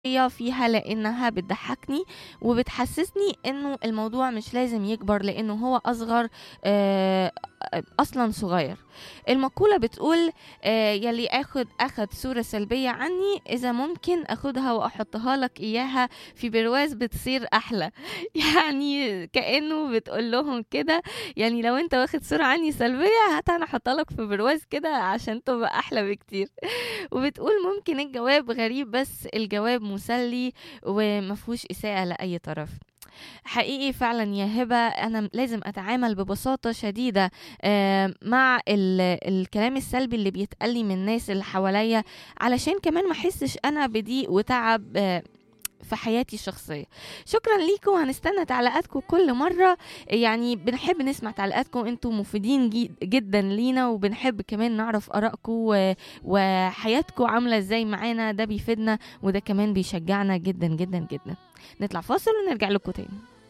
فيها لانها بتضحكني وبتحسسني انه الموضوع مش لازم يكبر لانه هو اصغر آه، اصلا صغير المقولة بتقول آه، يلي اخد اخد صورة سلبية عني اذا ممكن اخدها واحطها لك اياها في برواز بتصير احلى يعني كأنه بتقول لهم كده يعني لو انت واخد صورة عني سلبية هات انا احطها لك في برواز كده عشان تبقى احلى بكتير وبتقول ممكن الجواب غريب بس الجواب مسلي ومفهوش اساءة لاي طرف حقيقي فعلا يا هبة أنا لازم أتعامل ببساطة شديدة آه، مع ال- الكلام السلبي اللي بيتقال من الناس اللي حواليا علشان كمان ما أحسش أنا بضيق وتعب آه، في حياتي الشخصية شكرا ليكم هنستنى تعليقاتكم كل مرة يعني بنحب نسمع تعليقاتكم انتم مفيدين جي- جدا لينا وبنحب كمان نعرف آرائكم و- وحياتكم عاملة ازاي معانا ده بيفيدنا وده كمان بيشجعنا جدا جدا جدا نطلع فاصل ونرجع لكم تاني